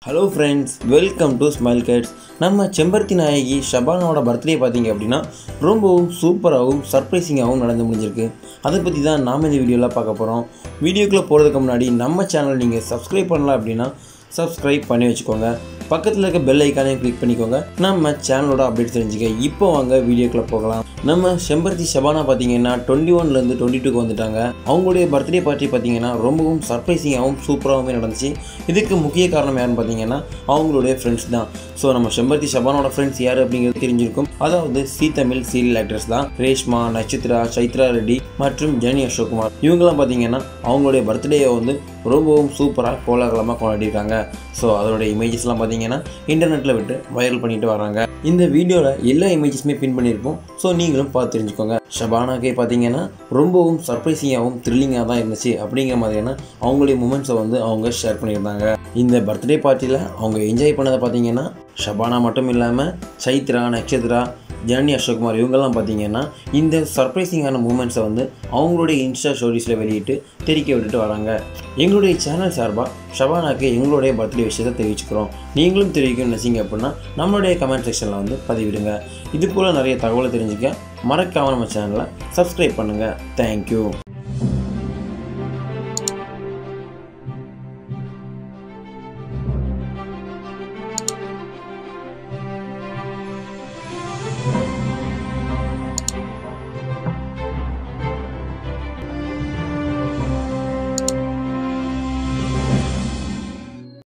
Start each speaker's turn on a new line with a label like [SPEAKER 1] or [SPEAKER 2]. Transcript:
[SPEAKER 1] hello friends welcome to Smile Cats நம்ம செம்பருத்தி நாயகி ஷபானாவோட birthday பார்த்தீங்க அப்படின்னா ரொம்பவும் சூப்பராகவும் சர்ப்ரைசிங்காகவும் நடந்து முடிஞ்சிருக்கு அதை பற்றி தான் நாம் இந்த வீடியோவில் பார்க்க போகிறோம் வீடியோக்குள்ளே போகிறதுக்கு முன்னாடி நம்ம சேனல் நீங்கள் சப்ஸ்கிரைப் பண்ணல அப்படின்னா சப்ஸ்கிரைப் பண்ணி வச்சுக்கோங்க பக்கத்தில் இருக்க பெல் ஐக்கானையும் கிளிக் பண்ணிக்கோங்க நம்ம சேனலோட அப்டேட் தெரிஞ்சுக்க இப்போ வாங்க வீடியோக்குள்ளே போகலாம் நம்ம செம்பருத்தி ஷபானா பார்த்தீங்கன்னா டுவெண்ட்டி ஒன்லேருந்து டுவெண்ட்டி டூக்கு வந்துட்டாங்க அவங்களுடைய பர்த்டே பார்ட்டி பார்த்தீங்கன்னா ரொம்பவும் சர்ப்ரைசிங்காகவும் சூப்பராகவும் நடந்துச்சு இதுக்கு முக்கிய காரணம் யாருன்னு பார்த்தீங்கன்னா அவங்களுடைய ஃப்ரெண்ட்ஸ் தான் ஸோ நம்ம செம்பருத்தி ஷபானோட ஃப்ரெண்ட்ஸ் யார் அப்படிங்கிறது தெரிஞ்சிருக்கும் அதாவது சி தமிழ் சீரியல் ஆக்டர்ஸ் தான் ரேஷ்மா நட்சத்திரா சைத்ரா ரெட்டி மற்றும் ஜெனி அசோக்குமார் இவங்கெல்லாம் பார்த்தீங்கன்னா அவங்களுடைய பர்த்டேயை வந்து ரொம்பவும் சூப்பராக கோலாகலமாக கொண்டாடிருக்காங்க ஸோ அதோடைய இமேஜஸ்லாம் பார்த்தீங்கன்னா இன்டர்நெட்டில் விட்டு வைரல் பண்ணிட்டு வராங்க இந்த வீடியோவில் எல்லா இமேஜஸுமே பின் பண்ணியிருப்போம் ஸோ நீங்களும் பார்த்து தெரிஞ்சுக்கோங்க ஷபானாக்கே பார்த்தீங்கன்னா ரொம்பவும் சர்ப்ரைசிங்காகவும் த்ரில்லிங்காக தான் இருந்துச்சு அப்படிங்கிற மாதிரியான அவங்களுடைய மூமெண்ட்ஸை வந்து அவங்க ஷேர் பண்ணியிருந்தாங்க இந்த பர்த்டே பார்ட்டியில் அவங்க என்ஜாய் பண்ணதை பார்த்தீங்கன்னா ஷபானா மட்டும் இல்லாமல் சைத்ரா நட்சத்திரா ஜனனி அசோக்குமார் இவங்கெல்லாம் பார்த்தீங்கன்னா இந்த சர்ப்ரைசிங்கான மூமெண்ட்ஸை வந்து அவங்களுடைய இன்ஸ்டா ஸ்டோரிஸில் வெளியிட்டு தெரிவிக்க விட்டுட்டு வராங்க எங்களுடைய சேனல் சார்பாக ஷபானாக்கு எங்களுடைய பர்த்டே விஷயத்தை தெரிவிச்சுக்கிறோம் நீங்களும் தெரிவிக்கணும்னு நினச்சிங்க அப்படின்னா நம்மளுடைய கமெண்ட் செக்ஷனில் வந்து பதிவிடுங்க இது போல் நிறைய தகவலை தெரிஞ்சுக்க மறக்காமல் நம்ம சேனலை சப்ஸ்கிரைப் பண்ணுங்கள் தேங்க்யூ